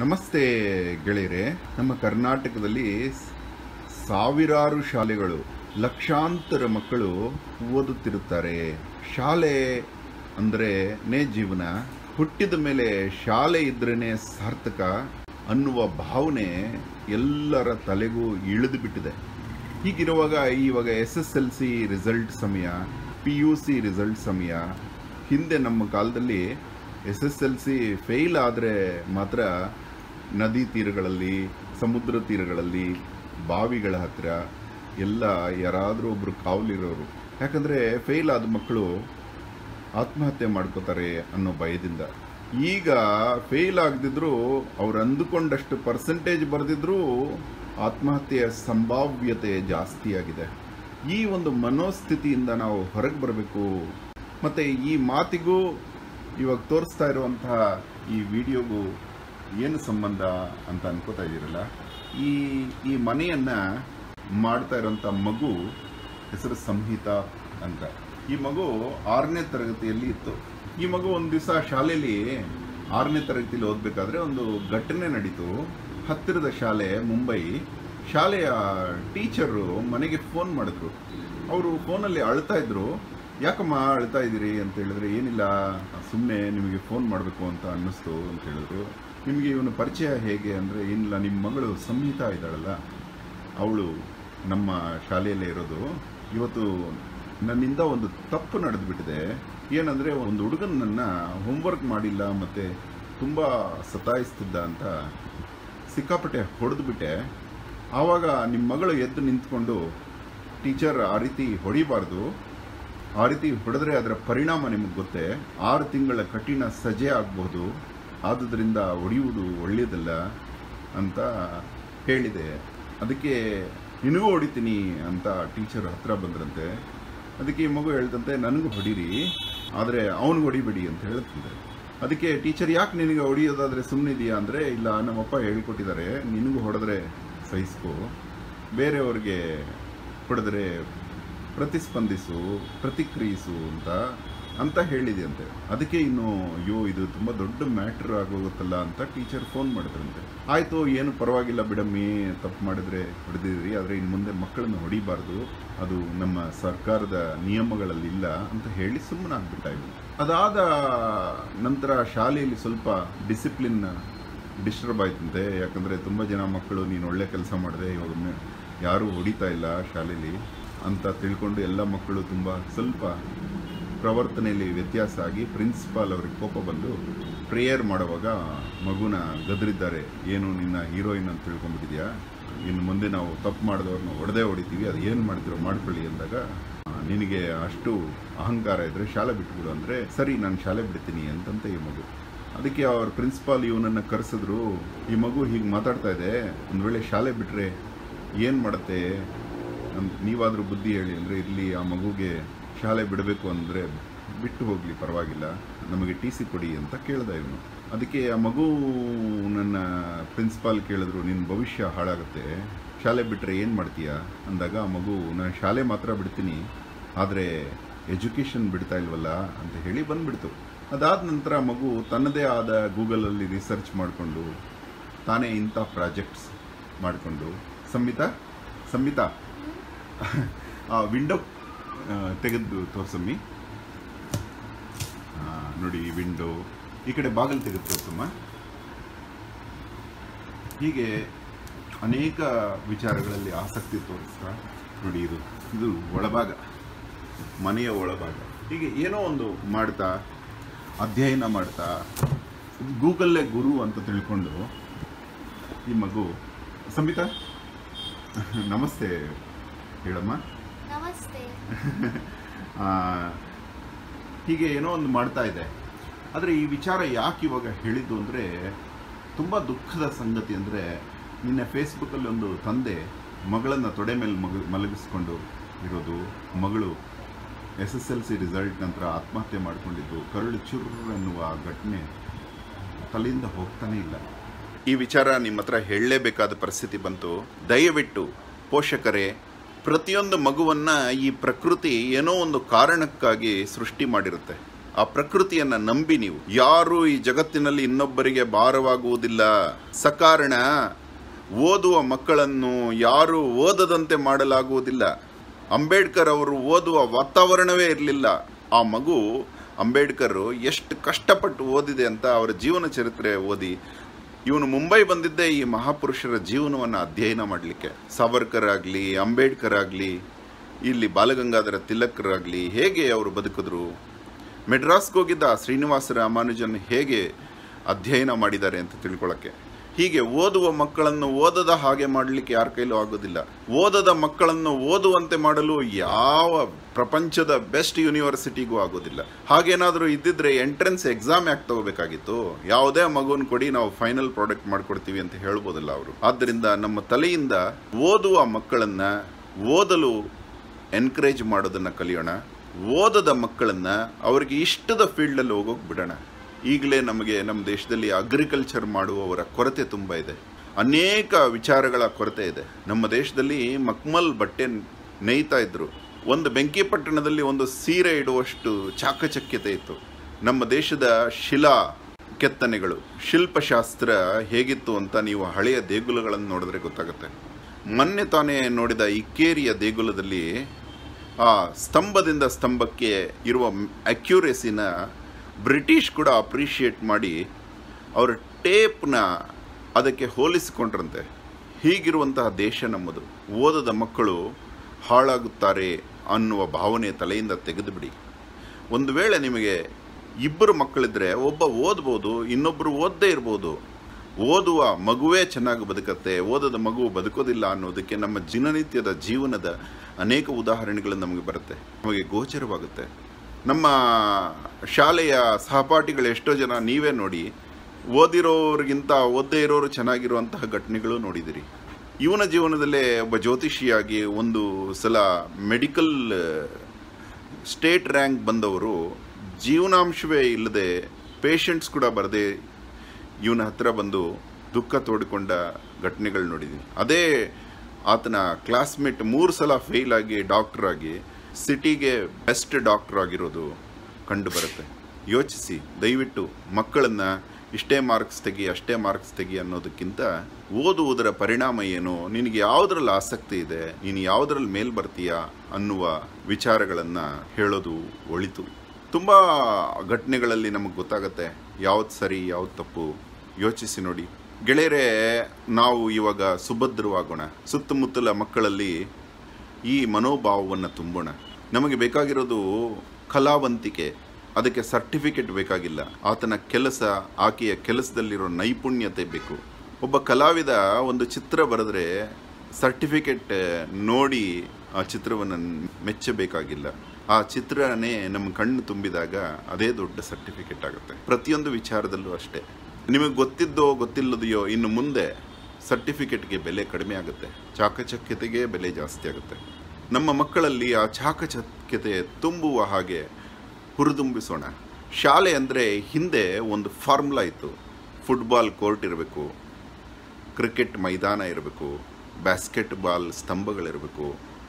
ನಮಸ್ತೆ ಗೆಳೆಯರೆ ನಮ್ಮ ಕರ್ನಾಟಕದಲ್ಲಿ ಸ್- ಸಾವಿರಾರು ಶಾಲೆಗಳು ಲಕ್ಷಾಂತರ ಮಕ್ಕಳು ಓದುತ್ತಿರುತ್ತಾರೆ ಶಾಲೆ ಅಂದರೆ ನೇ ಜೀವನ ಹುಟ್ಟಿದ ಮೇಲೆ ಶಾಲೆ ಇದ್ರೇನೆ ಸಾರ್ಥಕ ಅನ್ನುವ ಭಾವನೆ ಎಲ್ಲರ ತಲೆಗೂ ಇಳಿದು ಬಿಟ್ಟಿದೆ ಹೀಗಿರುವಾಗ ಇವಾಗ S S L C result ಸಮಯ ಪಿ ಯು ಸಿ ರಿಸಲ್ಟ್ ಸಮಯ ಹಿಂದೆ ನಮ್ಮ ಕಾಲದಲ್ಲಿ S S L C fail ಆದರೆ ಮಾತ್ರ ನದಿ ತೀರಗಳಲ್ಲಿ ಸಮುದ್ರ ತೀರಗಳಲ್ಲಿ ಬಾವಿಗಳ ಹತ್ತಿರ ಎಲ್ಲ ಯಾರಾದರೂ ಒಬ್ರು ಕಾವಲಿರೋರು ಯಾಕಂದರೆ ಫೇಲ್ ಆದ ಮಕ್ಕಳು ಆತ್ಮಹತ್ಯೆ ಮಾಡ್ಕೋತಾರೆ ಅನ್ನೋ ಭಯದಿಂದ ಈಗ ಫೇಲ್ ಆಗದಿದ್ರು ಅವ್ರು ಅಂದುಕೊಂಡಷ್ಟು ಪರ್ಸೆಂಟೇಜ್ ಬರೆದಿದ್ರೂ ಆತ್ಮಹತ್ಯೆಯ ಸಂಭಾವ್ಯತೆ ಜಾಸ್ತಿ ಆಗಿದೆ ಈ ಒಂದು ಮನೋಸ್ಥಿತಿಯಿಂದ ನಾವು ಹೊರಗೆ ಬರಬೇಕು ಮತ್ತು ಈ ಮಾತಿಗೂ ಇವಾಗ ತೋರಿಸ್ತಾ ಇರುವಂತಹ ಈ ವಿಡಿಯೋಗೂ ಏನು ಸಂಬಂಧ ಅಂತ ಅನ್ಕೋತಾ ಇದ್ದೀರಲ್ಲ ಈ ಈ ಮನೆಯನ್ನ ಮಾಡ್ತಾ ಇರೋಂಥ ಮಗು ಹೆಸರು ಸಂಹಿತ ಅಂತ ಈ ಮಗು ಆರನೇ ತರಗತಿಯಲ್ಲಿ ಇತ್ತು ಈ ಮಗು ಒಂದು ದಿವಸ ಶಾಲೆಯಲ್ಲಿ ಆರನೇ ತರಗತಿಯಲ್ಲಿ ಓದಬೇಕಾದ್ರೆ ಒಂದು ಘಟನೆ ನಡೀತು ಹತ್ತಿರದ ಶಾಲೆ ಮುಂಬೈ ಶಾಲೆಯ ಟೀಚರು ಮನೆಗೆ ಫೋನ್ ಮಾಡಿದ್ರು ಅವರು ಫೋನಲ್ಲಿ ಅಳ್ತಾ ಇದ್ರು ಯಾಕಮ್ಮ ಅಳ್ತಾ ಇದ್ದೀರಿ ಅಂತ ಹೇಳಿದ್ರೆ ಏನಿಲ್ಲ ಸುಮ್ಮನೆ ನಿಮಗೆ ಫೋನ್ ಮಾಡಬೇಕು ಅಂತ ಅನ್ನಿಸ್ತು ಅಂತ ಹೇಳಿದ್ರು ನಿಮಗೆ ಇವನ ಪರಿಚಯ ಹೇಗೆ ಅಂದರೆ ಏನಿಲ್ಲ ನಿಮ್ಮ ಮಗಳು ಸಂಹಿತಾ ಇದ್ದಾಳಲ್ಲ ಅವಳು ನಮ್ಮ ಶಾಲೆಯಲ್ಲೇ ಇರೋದು ಇವತ್ತು ನನ್ನಿಂದ ಒಂದು ತಪ್ಪು ನಡೆದುಬಿಟ್ಟಿದೆ ಏನಂದರೆ ಒಂದು ಹುಡುಗನ ನನ್ನ ಹೋಮ್ವರ್ಕ್ ಮಾಡಿಲ್ಲ ಮತ್ತು ತುಂಬ ಸತಾಯಿಸ್ತಿದ್ದ ಅಂತ ಸಿಕ್ಕಾಪಟ್ಟೆ ಹೊಡೆದುಬಿಟ್ಟೆ ಆವಾಗ ನಿಮ್ಮ ಮಗಳು ಎದ್ದು ನಿಂತ್ಕೊಂಡು ಟೀಚರ್ ಆ ರೀತಿ ಹೊಡಿಬಾರ್ದು ಆ ರೀತಿ ಹೊಡೆದ್ರೆ ಅದರ ಪರಿಣಾಮ ನಿಮಗೆ ಗೊತ್ತೇ ಆರು ತಿಂಗಳ ಕಠಿಣ ಸಜೆ ಆಗಬಹುದು ಆದುದರಿಂದ ಹೊಡೆಯುವುದು ಒಳ್ಳೆಯದಲ್ಲ ಅಂತ ಹೇಳಿದೆ ಅದಕ್ಕೆ ನಿನಗೂ ಹೊಡಿತೀನಿ ಅಂತ ಟೀಚರ್ ಹತ್ರ ಬಂದ್ರಂತೆ ಅದಕ್ಕೆ ಈ ಮಗು ಹೇಳ್ದಂತೆ ನನಗೂ ಹೊಡೀರಿ ಆದರೆ ಅವನಿಗೆ ಹೊಡಿಬೇಡಿ ಅಂತ ಹೇಳ್ತಿದ್ದೆ ಅದಕ್ಕೆ ಟೀಚರ್ ಯಾಕೆ ನಿನಗೆ ಹೊಡಿಯೋದಾದ್ರೆ ಸುಮ್ಮನಿದೆಯಾ ಅಂದರೆ ಇಲ್ಲ ನಮ್ಮಪ್ಪ ಹೇಳ್ಕೊಟ್ಟಿದ್ದಾರೆ ನಿನಗೂ ಹೊಡೆದ್ರೆ ಸಹಿಸ್ಕೋ ಬೇರೆಯವ್ರಿಗೆ ಹೊಡೆದ್ರೆ ಪ್ರತಿಸ್ಪಂದಿಸು ಪ್ರತಿಕ್ರಿಯಿಸು ಅಂತ ಅಂತ ಹೇಳಿದೆಯಂತೆ ಅದಕ್ಕೆ ಇನ್ನು ಅಯ್ಯೋ ಇದು ತುಂಬ ದೊಡ್ಡ ಮ್ಯಾಟ್ರ್ ಆಗೋಗುತ್ತಲ್ಲ ಅಂತ ಟೀಚರ್ ಫೋನ್ ಮಾಡಿದ್ರಂತೆ ಆಯಿತು ಏನು ಪರವಾಗಿಲ್ಲ ಬಿಡಮ್ಮಿ ತಪ್ಪು ಮಾಡಿದ್ರೆ ಹೊಡೆದಿದ್ರಿ ಆದರೆ ಇನ್ನು ಮುಂದೆ ಮಕ್ಕಳನ್ನು ಹೊಡಿಬಾರ್ದು ಅದು ನಮ್ಮ ಸರ್ಕಾರದ ನಿಯಮಗಳಲ್ಲಿ ಇಲ್ಲ ಅಂತ ಹೇಳಿ ಸುಮ್ಮನಾಗ್ಬಿಟ್ಟ ಇವನು ಅದಾದ ನಂತರ ಶಾಲೆಯಲ್ಲಿ ಸ್ವಲ್ಪ ಡಿಸಿಪ್ಲಿನ್ ಡಿಸ್ಟರ್ಬ್ ಆಯ್ತಂತೆ ಯಾಕಂದರೆ ತುಂಬ ಜನ ಮಕ್ಕಳು ನೀನು ಒಳ್ಳೆ ಕೆಲಸ ಮಾಡಿದೆ ಇವಾಗ ಮ- ಯಾರೂ ಹೊಡಿತಾ ಇಲ್ಲ ಶಾಲೆಯಲ್ಲಿ ಅಂತ ತಿಳ್ಕೊಂಡು ಎಲ್ಲ ಮಕ್ಕಳು ತುಂಬ ಸ್ವಲ್ಪ ಪ್ರವರ್ತನೆಯಲ್ಲಿ ವ್ಯತ್ಯಾಸ ಆಗಿ ಪ್ರಿನ್ಸಿಪಾಲ್ ಅವ್ರಿಗೆ ಕೋಪ ಬಂದು ಪ್ರೇಯರ್ ಮಾಡುವಾಗ ಮಗುನ ಗದರಿದ್ದಾರೆ ಏನು ನಿನ್ನ ಹೀರೋಯಿನ್ ಅಂತ ತಿಳ್ಕೊಂಡ್ಬಿಟ್ಟಿದ್ಯಾ ಇನ್ನು ಮುಂದೆ ನಾವು ತಪ್ಪು ಮಾಡಿದವ್ರನ್ನ ಹೊಡೆದೇ ಹೊಡಿತೀವಿ ಅದು ಏನು ಮಾಡ್ತೀರೋ ಮಾಡ್ಕೊಳ್ಳಿ ಅಂದಾಗ ಆ, ನಿನಗೆ ಅಷ್ಟು ಅಹಂಕಾರ ಇದ್ರೆ ಶಾಲೆ ಬಿಟ್ಬಿಡು ಅಂದರೆ ಸರಿ ನಾನು ಶಾಲೆ ಬಿಡ್ತೀನಿ ಅಂತಂತೆ ಈ ಮಗು ಅದಕ್ಕೆ ಅವ್ರ ಪ್ರಿನ್ಸಿಪಾಲ್ ಇವನನ್ನು ಕರೆಸಿದ್ರು ಈ ಮಗು ಹೀಗೆ ಮಾತಾಡ್ತಾ ಇದೆ ಒಂದು ವೇಳೆ ಶಾಲೆ ಬಿಟ್ಟರೆ ಏನು ಮಾಡುತ್ತೆ ನಮ್- ನೀವಾದರೂ ಬುದ್ಧಿ ಹೇಳಿ ಅಂದರೆ ಇಲ್ಲಿ ಆ ಮಗುಗೆ ಶಾಲೆ ಬಿಡಬೇಕು ಅಂದರೆ ಬಿಟ್ಟು ಹೋಗಲಿ ಪರವಾಗಿಲ್ಲ ನಮಗೆ ಟಿ ಸಿ ಕೊಡಿ ಅಂತ ಕೇಳ್ದ ಇವನು ಅದಕ್ಕೆ ಆ ಮಗು ನನ್ನ ಪ್ರಿನ್ಸಿಪಾಲ್ ಕೇಳಿದ್ರು ನಿನ್ನ ಭವಿಷ್ಯ ಹಾಳಾಗುತ್ತೆ ಶಾಲೆ ಬಿಟ್ಟರೆ ಏನು ಮಾಡ್ತೀಯಾ ಅಂದಾಗ ಆ ಮಗು ನಾನು ಶಾಲೆ ಮಾತ್ರ ಬಿಡ್ತೀನಿ ಆದರೆ ಎಜುಕೇಷನ್ ಬಿಡ್ತಾ ಇಲ್ವಲ್ಲ ಅಂತ ಹೇಳಿ ಬಂದ್ಬಿಡ್ತು ಅದಾದ ನಂತರ ಆ ಮಗು ತನ್ನದೇ ಆದ ಗೂಗಲಲ್ಲಿ ರಿಸರ್ಚ್ ಮಾಡಿಕೊಂಡು ತಾನೇ ಇಂಥ ಪ್ರಾಜೆಕ್ಟ್ಸ್ ಮಾಡಿಕೊಂಡು ಸಂಹಿತಾ ಸಂಹಿತಾ ಆ ವಿಂಡೋ ತೆಗೆದು ತೋರ್ಸಮ್ಮಿ ಆ, ನೋಡಿ ವಿಂಡೋ ಈ ಕಡೆ ಬಾಗಿಲು ತೆಗೆದು ತೋರ್ಸಮ್ಮ ಹೀಗೆ ಅನೇಕ ವಿಚಾರಗಳಲ್ಲಿ ಆಸಕ್ತಿ ತೋರಿಸ್ತಾ ನೋಡಿ ಇದು ಇದು ಒಳಭಾಗ ಮನೆಯ ಒಳಭಾಗ ಹೀಗೆ ಏನೋ ಒಂದು ಮಾಡ್ತಾ ಅಧ್ಯಯನ ಮಾಡ್ತಾ ಗೂಗಲ್ಲೇ ಗುರು ಅಂತ ತಿಳ್ಕೊಂಡು ಈ ಮಗು ಸಂಹಿತಾ ನಮಸ್ತೆ ಹೇಳಮ್ಮ ನಮಸ್ತೆ ಆ, ಹೀಗೆ ಏನೋ ಒಂದು ಮಾಡ್ತಾ ಇದೆ ಆದರೆ ಈ ವಿಚಾರ ಯಾಕೆ ಇವಾಗ ಹೇಳಿದ್ದು ಅಂದರೆ ತುಂಬ ದುಃಖದ ಸಂಗತಿ ಅಂದರೆ ನಿನ್ನೆ ಫೇಸ್ಬುಕ್ಕಲ್ಲಿ ಒಂದು ತಂದೆ ಮಗಳನ್ನು ತೊಡೆ ಮೇಲೆ ಮಗ ಮಲಗಿಸ್ಕೊಂಡು ಇರೋದು ಮಗಳು S S L C result ನಂತರ ಆತ್ಮಹತ್ಯೆ ಮಾಡಿಕೊಂಡಿದ್ದು ಕರುಳು ಚುರ್ರು ಎನ್ನುವ ಘಟನೆ ತಲೆಯಿಂದ ಹೋಗ್ತಾನೆ ಇಲ್ಲ ಈ ವಿಚಾರ ನಿಮ್ಮ ಹತ್ರ ಹೇಳಲೇಬೇಕಾದ ಪರಿಸ್ಥಿತಿ ಬಂತು ದಯವಿಟ್ಟು ಪೋಷಕರೇ ಪ್ರತಿಯೊಂದು ಮಗುವನ್ನ ಈ ಪ್ರಕೃತಿ ಏನೋ ಒಂದು ಕಾರಣಕ್ಕಾಗಿ ಸೃಷ್ಟಿ ಮಾಡಿರುತ್ತೆ ಆ ಪ್ರಕೃತಿಯನ್ನ ನಂಬಿ ನೀವು ಯಾರು ಈ ಜಗತ್ತಿನಲ್ಲಿ ಇನ್ನೊಬ್ಬರಿಗೆ ಭಾರವಾಗುವುದಿಲ್ಲ ಸಕಾರಣ ಓದುವ ಮಕ್ಕಳನ್ನು ಯಾರು ಓದದಂತೆ ಮಾಡಲಾಗುವುದಿಲ್ಲ ಅಂಬೇಡ್ಕರ್ ಅವರು ಓದುವ ವಾತಾವರಣವೇ ಇರಲಿಲ್ಲ ಆ ಮಗು ಅಂಬೇಡ್ಕರ್ ಎಷ್ಟು ಕಷ್ಟಪಟ್ಟು ಓದಿದೆ ಅಂತ ಅವರ ಜೀವನ ಚರಿತ್ರೆ ಓದಿ ಇವನು ಮುಂಬೈ ಬಂದಿದ್ದೇ ಈ ಮಹಾಪುರುಷರ ಜೀವನವನ್ನು ಅಧ್ಯಯನ ಮಾಡಲಿಕ್ಕೆ ಸಾವರ್ಕರ್ ಆಗಲಿ ಅಂಬೇಡ್ಕರ್ ಆಗಲಿ ಇಲ್ಲಿ ಬಾಲಗಂಗಾಧರ ತಿಲಕರಾಗಲಿ ಹೇಗೆ ಅವರು ಬದುಕಿದ್ರು ಮೆಡ್ರಾಸ್ಗೆ ಹೋಗಿದ್ದ ಶ್ರೀನಿವಾಸ ರಾಮಾನುಜನ್ ಹೇಗೆ ಅಧ್ಯಯನ ಮಾಡಿದ್ದಾರೆ ಅಂತ ತಿಳ್ಕೊಳ್ಳೋಕ್ಕೆ ಹೀಗೆ ಓದುವ ಮಕ್ಕಳನ್ನು ಓದದ ಹಾಗೆ ಮಾಡಲಿಕ್ಕೆ ಯಾರ ಕೈಲೂ ಆಗೋದಿಲ್ಲ ಓದದ ಮಕ್ಕಳನ್ನು ಓದುವಂತೆ ಮಾಡಲು ಯಾವ ಪ್ರಪಂಚದ ಬೆಸ್ಟ್ ಯೂನಿವರ್ಸಿಟಿಗೂ ಆಗೋದಿಲ್ಲ ಹಾಗೇನಾದರೂ ಇದ್ದಿದ್ರೆ ಎಂಟ್ರೆನ್ಸ್ ಎಕ್ಸಾಮ್ ಯಾಕೆ ತಗೋಬೇಕಾಗಿತ್ತು ಯಾವುದೇ ಮಗುವನ್ನು ಕೊಡಿ ನಾವು ಫೈನಲ್ ಪ್ರಾಡಕ್ಟ್ ಮಾಡ್ಕೊಡ್ತೀವಿ ಅಂತ ಹೇಳ್ಬೋದಲ್ಲ ಅವರು ಆದ್ದರಿಂದ ನಮ್ಮ ತಲೆಯಿಂದ ಓದುವ ಮಕ್ಕಳನ್ನ ಓದಲು ಎನ್ಕರೇಜ್ ಮಾಡೋದನ್ನ ಕಲಿಯೋಣ ಓದದ ಮಕ್ಕಳನ್ನ ಅವರಿಗೆ ಇಷ್ಟದ ಫೀಲ್ಡಲ್ಲಿ ಹೋಗೋಕೆ ಬಿಡೋಣ ಈಗಲೇ ನಮಗೆ ನಮ್ಮ ದೇಶದಲ್ಲಿ ಅಗ್ರಿಕಲ್ಚರ್ ಮಾಡುವವರ ಕೊರತೆ ತುಂಬ ಇದೆ ಅನೇಕ ವಿಚಾರಗಳ ಕೊರತೆ ಇದೆ ನಮ್ಮ ದೇಶದಲ್ಲಿ ಮಕ್ಮಲ್ ಬಟ್ಟೆ ನೇಯ್ತಾ ಇದ್ರು ಒಂದು ಬೆಂಕಿಪಟ್ಟಣದಲ್ಲಿ ಒಂದು ಸೀರೆ ಇಡುವಷ್ಟು ಚಾಕಚಕ್ಯತೆ ಇತ್ತು ನಮ್ಮ ದೇಶದ ಶಿಲಾ ಕೆತ್ತನೆಗಳು ಶಿಲ್ಪಶಾಸ್ತ್ರ ಹೇಗಿತ್ತು ಅಂತ ನೀವು ಹಳೆಯ ದೇಗುಲಗಳನ್ನು ನೋಡಿದ್ರೆ ಗೊತ್ತಾಗುತ್ತೆ ಮೊನ್ನೆ ತಾನೇ ನೋಡಿದ ಇಕ್ಕೇರಿಯ ದೇಗುಲದಲ್ಲಿ ಆ ಸ್ತಂಭದಿಂದ ಸ್ತಂಭಕ್ಕೆ ಇರುವ ಅಕ್ಯುರೇಸಿನ ಬ್ರಿಟಿಷ್ ಕೂಡ ಅಪ್ರಿಷಿಯೇಟ್ ಮಾಡಿ ಅವರ ಟೇಪ್ನ ಅದಕ್ಕೆ ಹೋಲಿಸಿಕೊಂಡ್ರಂತೆ ಹೀಗಿರುವಂತಹ ದೇಶ ನಮ್ಮದು ಓದದ ಮಕ್ಕಳು ಹಾಳಾಗುತ್ತಾರೆ ಅನ್ನುವ ಭಾವನೆ ತಲೆಯಿಂದ ತೆಗೆದುಬಿಡಿ ಒಂದು ವೇಳೆ ನಿಮಗೆ ಇಬ್ಬರು ಮಕ್ಕಳಿದ್ರೆ ಒಬ್ಬ ಓದ್ಬೋದು ಇನ್ನೊಬ್ಬರು ಓದದೇ ಇರ್ಬೋದು ಓದುವ ಮಗುವೇ ಚೆನ್ನಾಗಿ ಬದುಕತ್ತೆ ಓದದ ಮಗು ಬದುಕೋದಿಲ್ಲ ಅನ್ನೋದಕ್ಕೆ ನಮ್ಮ ದಿನನಿತ್ಯದ ಜೀವನದ ಅನೇಕ ಉದಾಹರಣೆಗಳು ನಮಗೆ ಬರುತ್ತೆ ನಮಗೆ ಗೋಚರವಾಗುತ್ತೆ ನಮ್ಮ ಶಾಲೆಯ ಸಹಪಾಠಿಗಳು ಎಷ್ಟೋ ಜನ ನೀವೇ ನೋಡಿ ಓದಿರೋರಿಗಿಂತ ಓದದೇ ಇರೋರು ಚೆನ್ನಾಗಿರುವಂತಹ ಘಟನೆಗಳು ನೋಡಿದಿರಿ ಇವನ ಜೀವನದಲ್ಲೇ ಒಬ್ಬ ಜ್ಯೋತಿಷಿಯಾಗಿ ಒಂದು ಸಲ ಮೆಡಿಕಲ್ ಸ್ಟೇಟ್ ರ್ಯಾಂಕ್ ಬಂದವರು ಜೀವನಾಂಶವೇ ಇಲ್ಲದೆ ಪೇಷಂಟ್ಸ್ ಕೂಡ ಬರದೆ ಇವನ ಹತ್ರ ಬಂದು ದುಃಖ ತೋಡಿಕೊಂಡ ಘಟನೆಗಳು ನೋಡಿದ್ದೀನಿ ಅದೇ ಆತನ ಕ್ಲಾಸ್ಮೇಟ್ ಮೂರು ಸಲ ಫೇಲ್ ಆಗಿ ಡಾಕ್ಟರ್ ಆಗಿ ಸಿಟಿಗೆ ಬೆಸ್ಟ್ ಡಾಕ್ಟರ್ ಆಗಿರೋದು ಕಂಡು ಬರುತ್ತೆ ಯೋಚಿಸಿ ದಯವಿಟ್ಟು ಮಕ್ಕಳನ್ನ ಇಷ್ಟೇ ಮಾರ್ಕ್ಸ್ ತೆಗಿ ಅಷ್ಟೇ ಮಾರ್ಕ್ಸ್ ತೆಗಿ ಅನ್ನೋದಕ್ಕಿಂತ ಓದುವುದರ ಪರಿಣಾಮ ಏನು ನಿನಗೆ ಯಾವುದ್ರಲ್ಲಿ ಆಸಕ್ತಿ ಇದೆ ನೀನು ಯಾವುದ್ರಲ್ಲಿ ಮೇಲ್ ಬರ್ತೀಯಾ ಅನ್ನುವ ವಿಚಾರಗಳನ್ನು ಹೇಳೋದು ಒಳಿತು ತುಂಬ ಘಟನೆಗಳಲ್ಲಿ ನಮಗೆ ಗೊತ್ತಾಗತ್ತೆ ಯಾವ್ದು ಸರಿ ಯಾವ್ದು ತಪ್ಪು ಯೋಚಿಸಿ ನೋಡಿ ಗೆಳೆಯರೇ ನಾವು ಇವಾಗ ಸುಭದ್ರವಾಗೋಣ ಸುತ್ತಮುತ್ತಲ ಮಕ್ಕಳಲ್ಲಿ ಈ ಮನೋಭಾವವನ್ನು ತುಂಬೋಣ ನಮಗೆ ಬೇಕಾಗಿರೋದು ಕಲಾವಂತಿಕೆ ಅದಕ್ಕೆ ಸರ್ಟಿಫಿಕೇಟ್ ಬೇಕಾಗಿಲ್ಲ ಆತನ ಕೆಲಸ ಆಕೆಯ ಕೆಲಸದಲ್ಲಿರೋ ನೈಪುಣ್ಯತೆ ಬೇಕು ಒಬ್ಬ ಕಲಾವಿದ ಒಂದು ಚಿತ್ರ ಬರೆದ್ರೆ ಸರ್ಟಿಫಿಕೇಟ್ ನೋಡಿ ಆ ಚಿತ್ರವನ್ನು ಮೆಚ್ಚಬೇಕಾಗಿಲ್ಲ ಆ ಚಿತ್ರನೇ ನಮ್ಮ ಕಣ್ಣು ತುಂಬಿದಾಗ ಅದೇ ದೊಡ್ಡ ಸರ್ಟಿಫಿಕೇಟ್ ಆಗುತ್ತೆ ಪ್ರತಿಯೊಂದು ವಿಚಾರದಲ್ಲೂ ಅಷ್ಟೇ ನಿಮಗೆ ಗೊತ್ತಿದ್ದೋ ಗೊತ್ತಿಲ್ಲದೆಯೋ ಇನ್ನು ಮುಂದೆ ಸರ್ಟಿಫಿಕೇಟ್ಗೆ ಬೆಲೆ ಕಡಿಮೆ ಆಗುತ್ತೆ ಚಾಕಚಕ್ಯತೆಗೆ ಬೆಲೆ ಜಾಸ್ತಿ ಆಗುತ್ತೆ ನಮ್ಮ ಮಕ್ಕಳಲ್ಲಿ ಆ ಚಾಕಚಕ್ಯತೆ ತುಂಬುವ ಹಾಗೆ ಹುರಿದುಂಬಿಸೋಣ ಶಾಲೆ ಅಂದರೆ ಹಿಂದೆ ಒಂದು ಫಾರ್ಮುಲಾ ಇತ್ತು ಫುಟ್ಬಾಲ್ ಕೋರ್ಟ್ ಇರಬೇಕು ಕ್ರಿಕೆಟ್ ಮೈದಾನ ಇರಬೇಕು ಬ್ಯಾಸ್ಕೆಟ್ ಬಾಲ್ ಸ್ತಂಭಗಳಿರಬೇಕು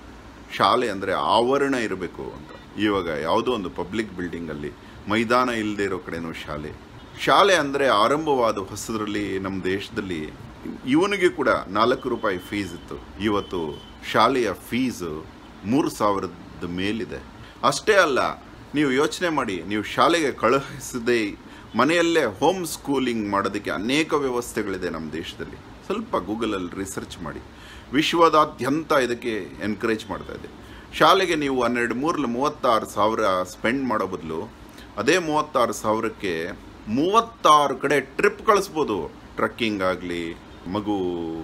ಶಾಲೆ ಅಂದರೆ ಆವರಣ ಇರಬೇಕು ಅಂತ ಇವಾಗ ಯಾವುದೋ ಒಂದು ಪಬ್ಲಿಕ್ ಬಿಲ್ಡಿಂಗಲ್ಲಿ ಮೈದಾನ ಇಲ್ಲದೆ ಇರೋ ಕಡೆನೂ ಶಾಲೆ ಶಾಲೆ ಅಂದರೆ ಆರಂಭವಾದ ಹೊಸದರಲ್ಲಿ ನಮ್ಮ ದೇಶದಲ್ಲಿ ಇವನಿಗೆ ಕೂಡ ನಾಲ್ಕು ರೂಪಾಯಿ ಫೀಸ್ ಇತ್ತು ಇವತ್ತು ಶಾಲೆಯ ಫೀಸು ಮೂರು ಸಾವಿರದ ಮೇಲಿದೆ ಅಷ್ಟೇ ಅಲ್ಲ ನೀವು ಯೋಚನೆ ಮಾಡಿ ನೀವು ಶಾಲೆಗೆ ಕಳುಹಿಸದೆ ಮನೆಯಲ್ಲೇ ಹೋಮ್ ಸ್ಕೂಲಿಂಗ್ ಮಾಡೋದಕ್ಕೆ ಅನೇಕ ವ್ಯವಸ್ಥೆಗಳಿದೆ ನಮ್ಮ ದೇಶದಲ್ಲಿ ಸ್ವಲ್ಪ ಗೂಗಲಲ್ಲಿ ರಿಸರ್ಚ್ ಮಾಡಿ ವಿಶ್ವದಾದ್ಯಂತ ಇದಕ್ಕೆ ಎನ್ಕರೇಜ್ ಮಾಡ್ತಾ ಇದೆ ಶಾಲೆಗೆ ನೀವು ಹನ್ನೆರಡು ಮೂರಲ್ಲಿ ಮೂವತ್ತಾರು ಸಾವಿರ ಸ್ಪೆಂಡ್ ಮಾಡೋ ಬದಲು ಅದೇ ಮೂವತ್ತಾರು ಸಾವಿರಕ್ಕೆ ಮೂವತ್ತಾರು ಕಡೆ ಟ್ರಿಪ್ ಕಳಿಸ್ಬೋದು ಟ್ರಕ್ಕಿಂಗ್ ಆಗಲಿ ಮಗು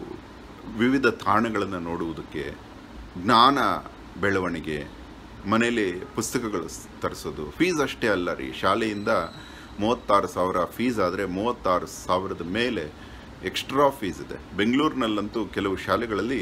ವಿವಿಧ ತಾಣಗಳನ್ನು ನೋಡುವುದಕ್ಕೆ ಜ್ಞಾನ ಬೆಳವಣಿಗೆ ಮನೇಲಿ ಪುಸ್ತಕಗಳು ತರಿಸೋದು ಫೀಸ್ ಅಷ್ಟೇ ಅಲ್ಲ ರೀ ಶಾಲೆಯಿಂದ ಮೂವತ್ತಾರು ಸಾವಿರ ಫೀಸ್ ಆದರೆ ಮೂವತ್ತಾರು ಸಾವಿರದ ಮೇಲೆ ಎಕ್ಸ್ಟ್ರಾ ಫೀಸ್ ಇದೆ ಬೆಂಗಳೂರಿನಲ್ಲಂತೂ ಕೆಲವು ಶಾಲೆಗಳಲ್ಲಿ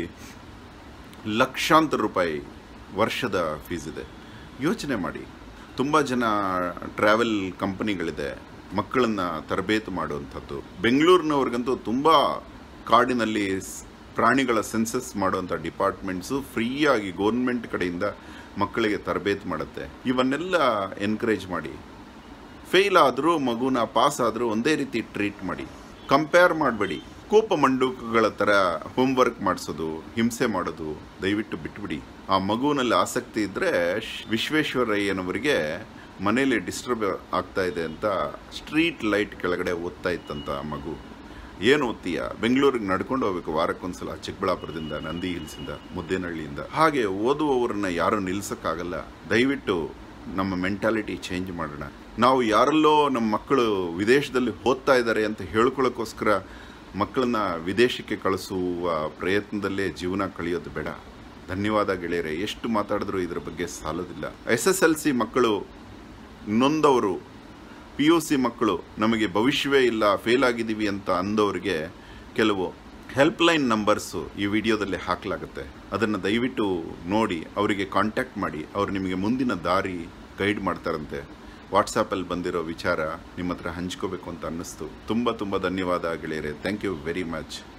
ಲಕ್ಷಾಂತರ ರೂಪಾಯಿ ವರ್ಷದ ಫೀಸ್ ಇದೆ ಯೋಚನೆ ಮಾಡಿ ತುಂಬ ಜನ ಟ್ರಾವೆಲ್ ಕಂಪನಿಗಳಿದೆ ಮಕ್ಕಳನ್ನು ತರಬೇತು ಮಾಡುವಂಥದ್ದು ಬೆಂಗಳೂರಿನವ್ರಿಗಂತೂ ತುಂಬ ಕಾಡಿನಲ್ಲಿ ಸ್- ಪ್ರಾಣಿಗಳ ಸೆನ್ಸಸ್ ಮಾಡುವಂಥ ಡಿಪಾರ್ಟ್ಮೆಂಟ್ಸು ಫ್ರೀಯಾಗಿ ಗೌರ್ಮೆಂಟ್ ಕಡೆಯಿಂದ ಮಕ್ಕಳಿಗೆ ತರಬೇತಿ ಮಾಡುತ್ತೆ ಇವನ್ನೆಲ್ಲ ಎನ್ಕರೇಜ್ ಮಾಡಿ ಫೇಲ್ ಆದರೂ ಮಗುನ ಪಾಸ್ ಆದರೂ ಒಂದೇ ರೀತಿ ಟ್ರೀಟ್ ಮಾಡಿ ಕಂಪೇರ್ ಮಾಡಬೇಡಿ ಕೋಪ ಮಂಡೂಕಗಳ ಥರ ಹೋಮ್ವರ್ಕ್ ಮಾಡಿಸೋದು ಹಿಂಸೆ ಮಾಡೋದು ದಯವಿಟ್ಟು ಬಿಟ್ಬಿಡಿ ಆ ಮಗುವಿನಲ್ಲಿ ಆಸಕ್ತಿ ಇದ್ದರೆ ವಿಶ್ವೇಶ್ವರಯ್ಯನವರಿಗೆ ಮನೇಲಿ ಡಿಸ್ಟರ್ಬ್ ಆಗ್ತಾ ಇದೆ ಅಂತ ಸ್ಟ್ರೀಟ್ ಲೈಟ್ ಕೆಳಗಡೆ ಓದ್ತಾ ಇತ್ತಂತ ಆ ಮಗು ಏನು ಓದ್ತೀಯ ಬೆಂಗಳೂರಿಗೆ ನಡ್ಕೊಂಡು ಹೋಗ್ಬೇಕು ವಾರಕ್ಕೊಂದ್ಸಲ ಚಿಕ್ಕಬಳ್ಳಾಪುರದಿಂದ ನಂದಿ ಹಿಲ್ಸಿಂದ ಮುದ್ದೇನಹಳ್ಳಿಯಿಂದ ಹಾಗೆ ಓದುವವರನ್ನ ಯಾರು ನಿಲ್ಸಕ್ಕಾಗಲ್ಲ ದಯವಿಟ್ಟು ನಮ್ಮ ಮೆಂಟಾಲಿಟಿ ಚೇಂಜ್ ಮಾಡೋಣ ನಾವು ಯಾರಲ್ಲೋ ನಮ್ಮ ಮಕ್ಕಳು ವಿದೇಶದಲ್ಲಿ ಓದ್ತಾ ಇದ್ದಾರೆ ಅಂತ ಹೇಳ್ಕೊಳ್ಳೋಕ್ಕೋಸ್ಕರ ಮಕ್ಕಳನ್ನ ವಿದೇಶಕ್ಕೆ ಕಳಿಸುವ ಪ್ರಯತ್ನದಲ್ಲೇ ಜೀವನ ಕಳೆಯೋದು ಬೇಡ ಧನ್ಯವಾದ ಗೆಳೆಯರೆ ಎಷ್ಟು ಮಾತಾಡಿದ್ರೂ ಇದರ ಬಗ್ಗೆ ಸಾಲೋದಿಲ್ಲ ಎಸ್ ಎಸ್ ಎಲ್ ಸಿ ಮಕ್ಕಳು ನೊಂದವರು ಪಿ ಯು ಸಿ ಮಕ್ಕಳು ನಮಗೆ ಭವಿಷ್ಯವೇ ಇಲ್ಲ ಫೇಲ್ ಆಗಿದ್ದೀವಿ ಅಂತ ಅಂದವರಿಗೆ ಕೆಲವು ಹೆಲ್ಪ್ಲೈನ್ ನಂಬರ್ಸು ಈ ವಿಡಿಯೋದಲ್ಲಿ ಹಾಕಲಾಗುತ್ತೆ ಅದನ್ನು ದಯವಿಟ್ಟು ನೋಡಿ ಅವರಿಗೆ ಕಾಂಟ್ಯಾಕ್ಟ್ ಮಾಡಿ ಅವರು ನಿಮಗೆ ಮುಂದಿನ ದಾರಿ ಗೈಡ್ ಮಾಡ್ತಾರಂತೆ ವಾಟ್ಸಾಪಲ್ಲಿ ಬಂದಿರೋ ವಿಚಾರ ನಿಮ್ಮ ಹತ್ರ ಹಂಚ್ಕೋಬೇಕು ಅಂತ ಅನ್ನಿಸ್ತು ತುಂಬ ತುಂಬ ಧನ್ಯವಾದ ಗೆಳೆಯರೆ ಥ್ಯಾಂಕ್ ಯು ವೆರಿ ಮಚ್